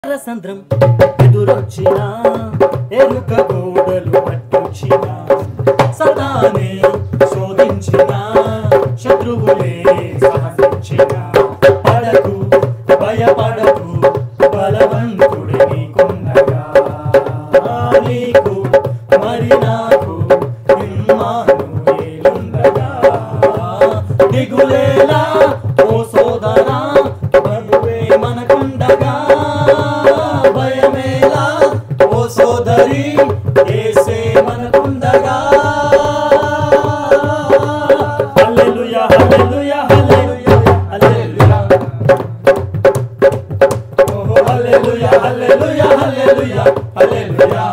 సంద్రం ఎదురొచ్చిన ఎరుక గోడలు పట్టుచిన సతానే శోధించిన శత్రువులే సహసించిన పడకు భయపడకు బలవంతుడే నీకున్నగా నీకు మరి నాకు ఇమ్మానుయేలుండగా దిగులేలా ఓ సోదరా ప్రభువే మనకుండగా భయమేలా ఓ సోదరి యేసే మనకుండగా హల్లెలూయా హల్లెలూయా హల్లెలూయా హల్లెలూయా ఓహో హల్లెలూయా హల్లెలూయా హల్లెలూయా హల్లెలూయా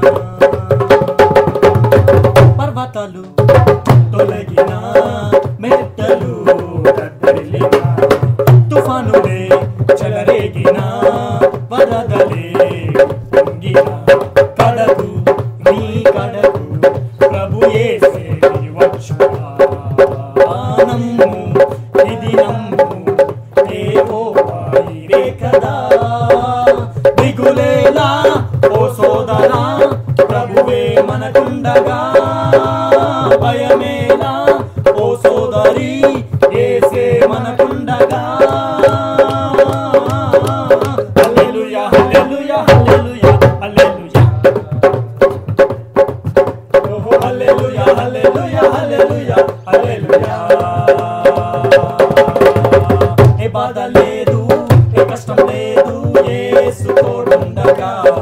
పర్వతాలు తొలగిన మెట్టలు కట్టలిన తుఫానులే చెలరేగిన వరదలే పొంగిన కడకు నీ కడకు ప్రభు యేసే వచ్చునమ్ము ఇది నమ్ము ఏవో వాయిరే కదా దిగులేలా ఓ సోదరా ప్రభువే మనకుండగా భయమేలా ఓ సోదరి ఏసే మనకుండగా హల్లెలూయా హల్లెలూయా హల్లెలూయా హల్లెలూయా ఓహో హల్లెలూయా హల్లెలూయా హల్లెలూయా హల్లెలూయా ఏ బాధ లేదు ఏ కష్టం లేదు యేసు తోడుండగా